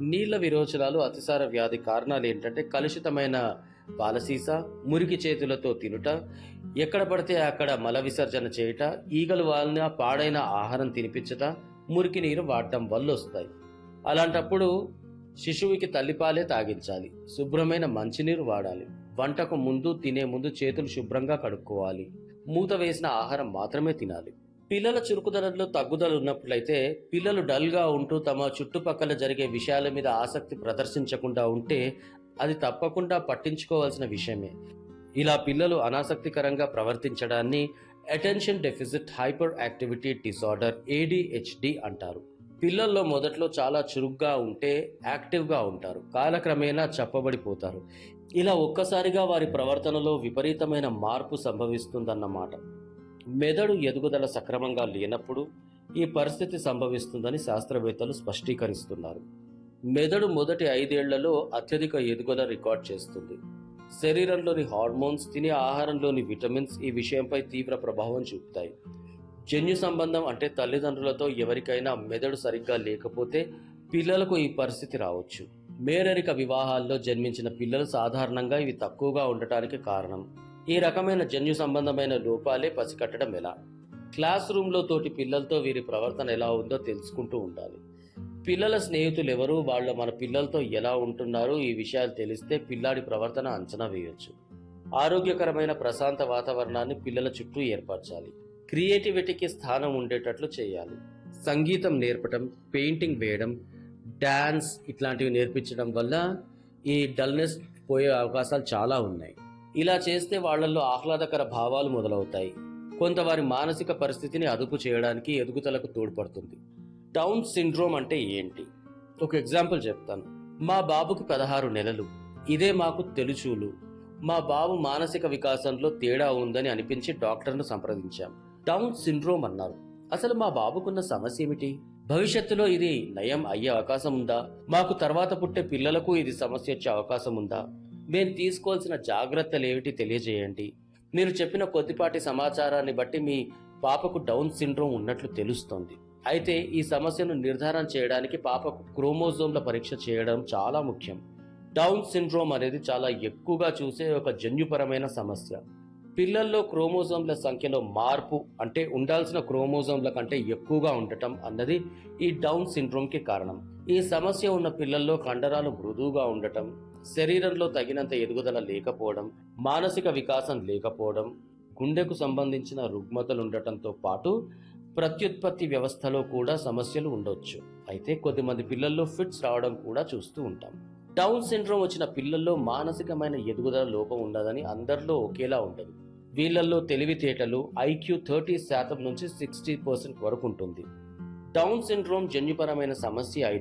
నీళ్ల విరోచనాలు అతిసార వ్యాధి కారణాలు ఏంటంటే కలుషితమైన పాలసీస మురికి చేతులతో తినుట ఎక్కడ పడితే అక్కడ మల విసర్జన చేయుట ఈగలు వాలిన పాడైన ఆహారం తినిపించట మురికి నీరు వాడటం వల్ల వస్తాయి అలాంటప్పుడు శిశువుకి తల్లిపాలే తాగించాలి శుభ్రమైన మంచినీరు వాడాలి వంటకు ముందు తినే ముందు చేతులు శుభ్రంగా కడుక్కోవాలి మూత వేసిన ఆహారం మాత్రమే తినాలి పిల్లల చురుకుదనంలో తగ్గుదల ఉన్నట్లయితే పిల్లలు డల్గా ఉంటూ తమ చుట్టుపక్కల జరిగే విషయాల మీద ఆసక్తి ప్రదర్శించకుండా ఉంటే అది తప్పకుండా పట్టించుకోవాల్సిన విషయమే ఇలా పిల్లలు అనాసక్తికరంగా ప్రవర్తించడాన్ని attention deficit hyperactivity disorder ADHD అంటారు పిల్లల్లో మొదట్లో చాలా చురుగ్గా ఉంటే యాక్టివ్గా ఉంటారు కాలక్రమేణా చెప్పబడిపోతారు ఇలా ఒక్కసారిగా వారి ప్రవర్తనలో విపరీతమైన మార్పు సంభవిస్తుందన్నమాట మెదడు ఎదుగుదల సక్రమంగా లేనప్పుడు ఈ పరిస్థితి సంభవిస్తుందని శాస్త్రవేత్తలు స్పష్టీకరిస్తున్నారు మెదడు మొదటి ఐదేళ్లలో అత్యధిక ఎదుగుదల రికార్డ్ చేస్తుంది శరీరంలోని హార్మోన్స్ తినే ఆహారంలోని విటమిన్స్ ఈ విషయంపై తీవ్ర ప్రభావం చూపుతాయి జన్యు సంబంధం అంటే తల్లిదండ్రులతో ఎవరికైనా మెదడు సరిగ్గా లేకపోతే పిల్లలకు ఈ పరిస్థితి రావచ్చు మేరరిక వివాహాల్లో జన్మించిన పిల్లలు సాధారణంగా ఇవి తక్కువగా ఉండటానికి కారణం ఈ రకమైన జన్యు సంబంధమైన లోపాలే పసికట్టడం ఎలా క్లాస్ రూమ్లో తోటి పిల్లలతో వీరి ప్రవర్తన ఎలా ఉందో తెలుసుకుంటూ ఉండాలి పిల్లల స్నేహితులు ఎవరు వాళ్ళ మన పిల్లలతో ఎలా ఉంటున్నారు ఈ విషయాలు తెలిస్తే పిల్లాడి ప్రవర్తన అంచనా వేయొచ్చు ఆరోగ్యకరమైన ప్రశాంత వాతావరణాన్ని పిల్లల చుట్టూ ఏర్పరచాలి క్రియేటివిటీకి స్థానం ఉండేటట్లు చేయాలి సంగీతం నేర్పటం పెయింటింగ్ వేయడం డాన్స్ ఇట్లాంటివి నేర్పించడం వల్ల ఈ డల్నెస్ పోయే అవకాశాలు చాలా ఉన్నాయి ఇలా చేస్తే వాళ్ళల్లో ఆహ్లాదకర భావాలు మొదలవుతాయి కొంత వారి మానసిక పరిస్థితిని అదుపు చేయడానికి ఎదుగుదలకు తోడ్పడుతుంది డౌన్ సిండ్రోమ్ అంటే ఏంటి ఒక ఎగ్జాంపుల్ చెప్తాను మా బాబుకి పదహారు నెలలు ఇదే మాకు తెలుచూలు మా బాబు మానసిక వికాసంలో తేడా ఉందని అనిపించి డాక్టర్ను సంప్రదించాం డౌన్ సిండ్రోమ్ అన్నారు అసలు మా బాబుకున్న సమస్య ఏమిటి భవిష్యత్తులో ఇది నయం అయ్యే అవకాశం ఉందా మాకు తర్వాత పుట్టే పిల్లలకు ఇది సమస్య వచ్చే అవకాశం ఉందా మేము తీసుకోవాల్సిన జాగ్రత్తలు ఏమిటి తెలియజేయండి మీరు చెప్పిన కొద్దిపాటి సమాచారాన్ని బట్టి మీ పాపకు డౌన్ సిండ్రోమ్ ఉన్నట్లు తెలుస్తోంది అయితే ఈ సమస్యను నిర్ధారణ చేయడానికి పాపకు క్రోమోజోమ్ల పరీక్ష చేయడం చాలా ముఖ్యం డౌన్ సిండ్రోమ్ అనేది చాలా ఎక్కువగా చూసే ఒక జన్యుపరమైన సమస్య పిల్లల్లో క్రోమోజోమ్ల సంఖ్యలో మార్పు అంటే ఉండాల్సిన క్రోమోజోమ్ల కంటే ఎక్కువగా ఉండటం అన్నది ఈ డౌన్ సిండ్రోమ్కి కారణం ఈ సమస్య ఉన్న పిల్లల్లో కండరాలు మృదువుగా ఉండటం శరీరంలో తగినంత ఎదుగుదల లేకపోవడం మానసిక వికాసం లేకపోవడం గుండెకు సంబంధించిన రుగ్మతలు ఉండటంతో పాటు ప్రత్యుత్పత్తి వ్యవస్థలో కూడా సమస్యలు ఉండొచ్చు అయితే కొద్దిమంది పిల్లల్లో ఫిట్స్ రావడం కూడా చూస్తూ ఉంటాం డౌన్ సిండ్రోమ్ వచ్చిన పిల్లల్లో మానసికమైన ఎదుగుదల లోపం ఉండదని అందరిలో ఒకేలా ఉండదు వీళ్ళల్లో తెలివితేటలు ఐక్యూ థర్టీ శాతం నుంచి సిక్స్టీ పర్సెంట్ వరకు ఉంటుంది డౌన్ సిండ్రోమ్ జన్యుపరమైన సమస్య అయితే